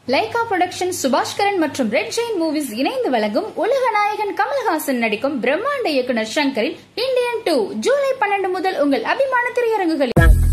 Lyca production Subaskaran மற்றும் red Jain movies இணைந்து வழங்கும் உலக நாயகன் கமல்ஹாசன் நடிக்கும் பிரம்மாண்ட இயக்குனர் சங்கரின் இந்தியன் டூ ஜூலை பன்னெண்டு முதல் உங்கள் அபிமான திரையரங்குகளில்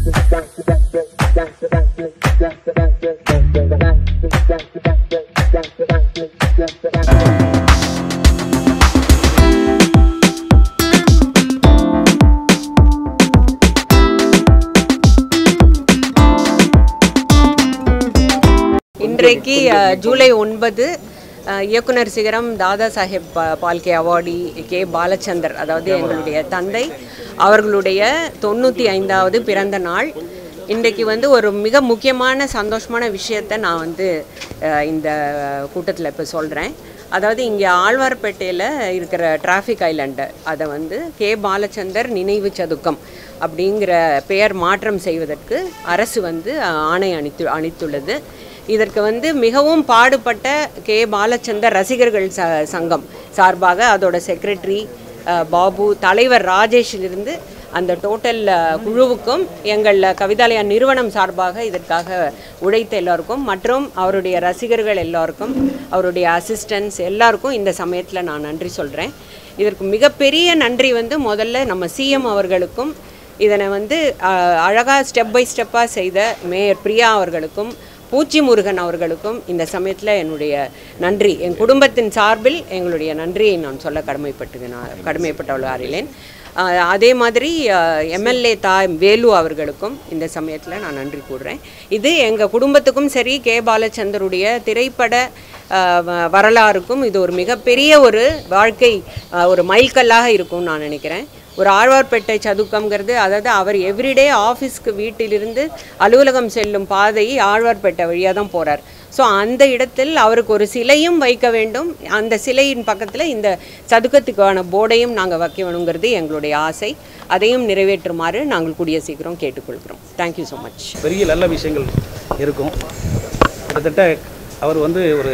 இன்றைக்கு அஹ், ஜூலை ஒன்பது அஹ், இயக்குனர் சிகரம் தாதா சாஹேப் பா- பால்கே அவார்டி கே பாலச்சந்தர் அதாவது எங்களுடைய தந்தை அவர்களுடைய தொண்ணூற்றி ஐந்தாவது பிறந்த நாள் இன்றைக்கு வந்து ஒரு மிக முக்கியமான சந்தோஷமான விஷயத்தை நான் வந்து அஹ், இந்த கூட்டத்தில் இப்போ சொல்கிறேன் அதாவது இங்கே ஆழ்வார்பேட்டையில் இருக்கிற டிராஃபிக் ஐலண்டு அதை வந்து கே பாலச்சந்தர் நினைவு சதுக்கம் அப்படிங்கிற பெயர் மாற்றம் செய்வதற்கு அரசு வந்து அஹ், ஆணை அளித்து அளித்துள்ளது இதற்கு வந்து மிகவும் பாடுபட்ட கே பாலச்சந்தர் ரசிகர்கள் ச சங்கம் சார்பாக அதோட செக்ரட்டரி பாபு தலைவர் ராஜேஷிலிருந்து அந்த டோட்டல் குழுவுக்கும் எங்கள் கவிதாலயா நிறுவனம் சார்பாக இதற்காக உழைத்த எல்லாருக்கும் மற்றும் அவருடைய ரசிகர்கள் எல்லாருக்கும் அவருடைய அசிஸ்டன்ஸ் எல்லாருக்கும் இந்த சமயத்தில் நான் நன்றி சொல்கிறேன் இதற்கு மிகப்பெரிய நன்றி வந்து முதல்ல நம்ம சிஎம் அவர்களுக்கும் இதனை வந்து அழகாக ஸ்டெப் பை ஸ்டெப்பாக செய்த மேயர் பிரியா அவர்களுக்கும் பூச்சி முருகன் அவர்களுக்கும் இந்த சமயத்தில் என்னுடைய நன்றி என் குடும்பத்தின் சார்பில் எங்களுடைய நன்றியை நான் சொல்ல கடமைப்பட்டு நான் கடமைப்பட்டவள் அறிலேன் ஆஹ் அதே மாதிரி எம்எல்ஏ தா வேலு அவர்களுக்கும் இந்த சமயத்தில் நான் நன்றி கூறுறேன் இது எங்கள் குடும்பத்துக்கும் சரி கே பாலச்சந்தருடைய திரைப்பட ஆஹ் வ- வரலாறுக்கும் இது ஒரு மிகப்பெரிய ஒரு வாழ்க்கை ஆஹ் ஒரு மைல்கல்லாக இருக்கும்னு நான் நினைக்கிறேன் ஒரு ஆழ்வார்பேட்டை சதுக்கம்ங்கிறது அதாவது அவர் எவ்ரிடே ஆஃபீஸ்க்கு வீட்டிலிருந்து அலுவலகம் செல்லும் பாதை ஆழ்வார்பேட்டை வழியாக தான் போகிறார் ஸோ அந்த இடத்தில் அவருக்கு ஒரு சிலையும் வைக்க வேண்டும் அந்த சிலையின் பக்கத்தில் இந்த சதுக்கத்துக்கான போர்டையும் நாங்கள் வைக்க வேணுங்கிறது எங்களுடைய ஆசை அதையும் நிறைவேற்றுமாறு நாங்கள் கூடிய சீக்கிரம் கேட்டுக்கொள்கிறோம் தேங்க்யூ ஸோ மச் பெரிய நல்ல விஷயங்கள் இருக்கும் கிட்டத்தட்ட அவர் வந்து ஒரு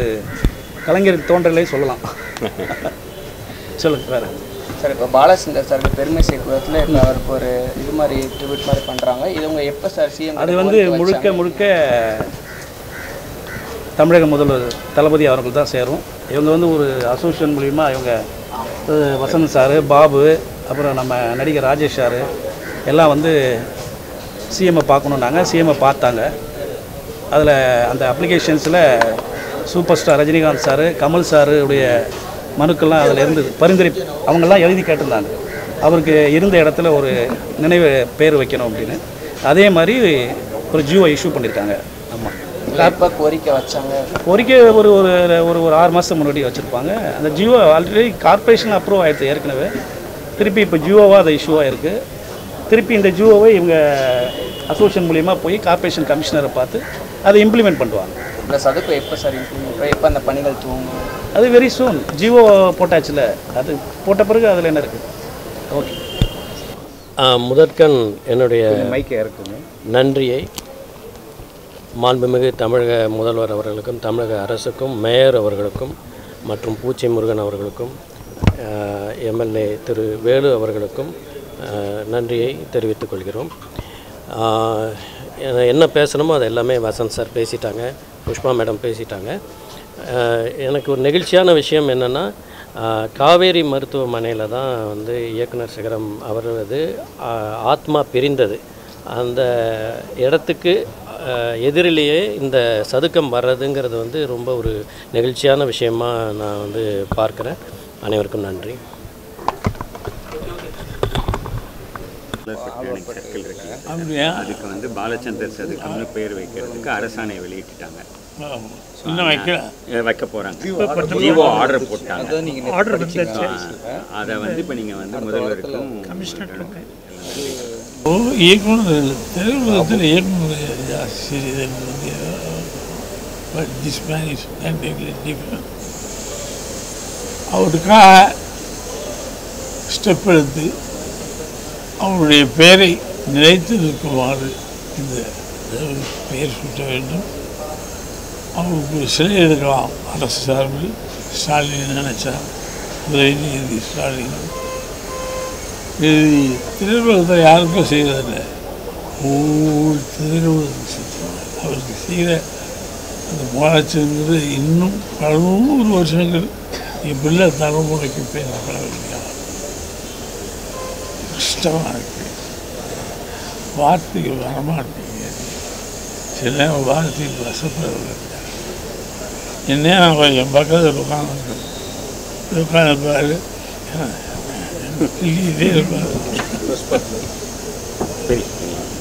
கலைஞர் தோன்றலே சொல்லலாம் சொல்லுங்க வேறு சார் இப்போ பாலச்சந்தர் சாருக்கு பெருமை சேர்க்கிறதுல இப்போ அவருக்கு ஒரு இது மாதிரி ட்ரிபியூட் மாதிரி பண்ணுறாங்க இது உங்க எப்போ சார் சிஎம் அது வந்து முழுக்க முழுக்க தமிழக முதல்வர் தளபதி அவர்கள் தான் சேரும் இவங்க வந்து ஒரு அசோசியேஷன் மூலிமா இவங்க அஹ், வசந்த் சாரு பாபு அப்புறம் நம்ம நடிகர் ராஜேஷ் சாரு எல்லாம் வந்து சிஎம்ஐ பார்க்கணுன்னாங்க சிஎம்ஐ பார்த்தாங்க அதில் அந்த அப்ளிகேஷன்ஸில் super star Rajinikanth sir Kamal sir உடைய மனுக்கள்லாம் அதில் இருந்தது பரிந்துரை அவங்கெல்லாம் எழுதி கேட்டிருந்தாங்க அவருக்கு இருந்த இடத்துல ஒரு நினைவு பேர் வைக்கணும் அப்படின்னு அதே மாதிரி ஒரு ஜியோ இஷ்யூ பண்ணியிருக்காங்க ஆமாம் எப்போ கோரிக்கை வச்சாங்க கோரிக்கை ஒரு ஒரு ஒரு ஒரு ஆறு மாதம் முன்னாடி வச்சுருப்பாங்க அந்த ஜியோ ஆல்ரெடி கார்ப்பரேஷன் அப்ரூவ் ஆயிடுச்சு ஏற்கனவே திருப்பி இப்போ ஜியோவாக அது இஷ்யூவாக இருக்குது திருப்பி இந்த ஜியோவை இவங்க அசோசியேஷன் மூலியமாக போய் கார்ப்பரேஷன் கமிஷனரை பார்த்து அதை இம்ப்ளிமெண்ட் பண்ணுவாங்க இந்த சதுப்பு எப்போ சார் இம்ப்ளிமெண்ட் எப்போ அந்த பணிகள் துவங்கும் அது வெரி சூன் ஜியோ போட்டாச்சுல அது போட்ட பிறகு அதில் என்ன இருக்குது ஓகே ஆ, முதற்கண் என்னுடைய மைக்கே இருக்குங்க நன்றியை மாண்புமிகு தமிழக முதல்வர் அவர்களுக்கும் தமிழக அரசுக்கும் மேயர் அவர்களுக்கும் மற்றும் பூச்சி முருகன் அவர்களுக்கும் எம்எல்ஏ திரு வேலு அவர்களுக்கும் ஆ, நன்றியை தெரிவித்துக் கொள்கிறோம் ஆ, என்ன- என்ன பேசணுமோ அது எல்லாமே வசந்த் சார் பேசிட்டாங்க புஷ்பா மேடம் பேசிட்டாங்க ஆ, எனக்கு ஒரு நெகிழ்ச்சியான விஷயம் என்னென்னா காவேரி மருத்துவமனையில் தான் வந்து இயக்குனர் சிகரம் அவரது ஆ, ஆத்மா பிரிந்தது அந்த இடத்துக்கு ஆ, எதிரிலேயே இந்த சதுக்கம் வர்றதுங்கிறது வந்து ரொம்ப ஒரு நெகிழ்ச்சியான விஷயமா நான் வந்து பார்க்குறேன் அனைவருக்கும் நன்றி சர்க்கிள் இருக்கு அதுக்கு வந்து பாலச்சந்தர் சதுக்கம்னு பேர் வைக்கிறதுக்கு அரசாணை வெளியிட்டுட்டாங்க இன்னும் வைக்கல அஹ் வைக்க போறாங்க ஜீவோ ஆர்டர் போட்டாங்க ஆர்டர் வந்துச்சு ஆஹ் அதை வந்து இப்போ நீங்க வந்து முதல்வருக்கும் ஓ இயக்குனர் திரையுலகத்தில் இயக்குனர் ஆசிரியர் வந்து but this man is different அவருக்காக ஸ்டெப் எடுத்து அவருடைய பெயரை நிலைத்து நிற்குமாறு இந்த பெயர் சூட்ட வேண்டும் அவருக்கு சிலை எடுக்கலாம் அரசு சார்பில் ஸ்டாலின் நினைச்சா உதயநிதி ஸ்டாலின் இது திருவிழத்தில் யாருக்கும் செய்கிறதில்ல ஒவ்வொரு திருவிழத்துக்கு அவருக்கு செய்கிற அந்த பாலச்சந்திர இன்னும் பல நூறு வருஷங்கள் என் பிள்ளை தலைமுறைக்கு பேசப்பட வேண்டிய கஷ்டமாக இருக்கு வார்த்தைகள் வரமாட்டேங்குது சில நேரம் வார்த்தைகள் வசப்படுறது என்ன அவன் என் பக்கத்தில் உட்காந்து உட்காந்து பாரு இதே இருப்பாரு சரி